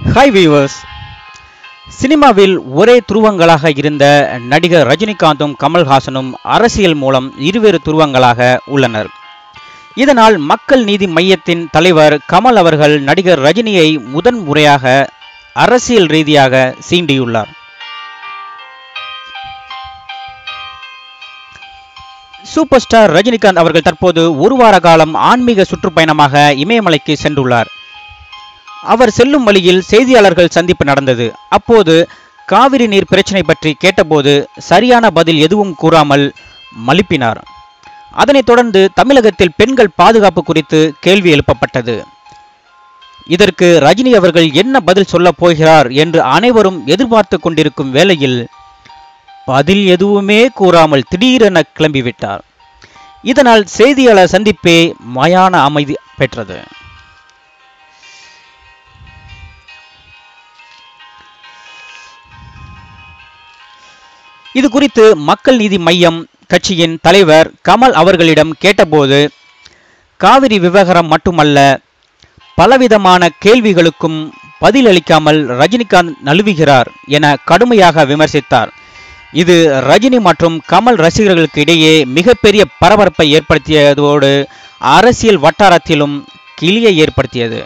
hi viewers சினிமாவில் ஒரே துருவங்களாக இருந்த நடிகர் ரஜினிகாந்தும் கமல்ஹாசனும் அரசியல் மூலம் இருவேறு துருவங்களாக உள்ளனர் இதனால் மக்கள் நீதி மையத்தின் தலைவர் கமல் அவர்கள் நடிகர் ரஜினியை முதன் முறையாக அரசியல் ரீதியாக சீண்டியுள்ளார் சூப்பர் ஸ்டார் ரஜினிகாந்த் அவர்கள் தற்போது ஒரு வார காலம் ஆன்மீக சுற்றுப்பயணமாக இமயமலைக்கு சென்றுள்ளார் அவர் செல்லும் வழியில் செய்தியாளர்கள் சந்திப்பு நடந்தது அப்போது காவிரி நீர் பிரச்சனை பற்றி கேட்டபோது சரியான பதில் எதுவும் கூறாமல் மழுப்பினார் அதனைத் தொடர்ந்து தமிழகத்தில் பெண்கள் பாதுகாப்பு குறித்து கேள்வி எழுப்பப்பட்டது இதற்கு ரஜினி அவர்கள் என்ன பதில் சொல்லப் போகிறார் என்று அனைவரும் எதிர்பார்த்து கொண்டிருக்கும் வேளையில் பதில் எதுவுமே கூறாமல் திடீரென கிளம்பிவிட்டார் இதனால் செய்தியாளர் சந்திப்பே மயான அமைதி பெற்றது இது குறித்து மக்கள் நீதி மையம் கட்சியின் தலைவர் கமல் அவர்களிடம் கேட்டபோது காவிரி விவகாரம் மட்டுமல்ல பலவிதமான கேள்விகளுக்கும் பதிலளிக்காமல் ரஜினிகாந்த் நழுவுகிறார் என கடுமையாக விமர்சித்தார் இது ரஜினி மற்றும் கமல் ரசிகர்களுக்கு இடையே மிகப்பெரிய பரபரப்பை ஏற்படுத்தியதோடு அரசியல் வட்டாரத்திலும் கிளியை ஏற்படுத்தியது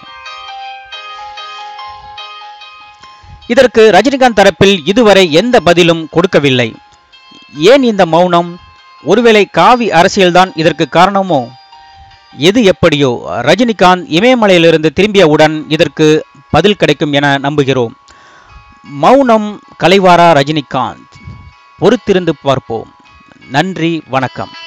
இதற்கு ரஜினிகாந்த் தரப்பில் இதுவரை எந்த பதிலும் கொடுக்கவில்லை ஏன் இந்த மௌனம் ஒருவேளை காவி அரசியல்தான் இதற்கு காரணமோ எது எப்படியோ ரஜினிகாந்த் இமயமலையிலிருந்து திரும்பியவுடன் இதற்கு பதில் கிடைக்கும் என நம்புகிறோம் மௌனம் கலைவாரா ரஜினிகாந்த் பொறுத்திருந்து பார்ப்போம் நன்றி வணக்கம்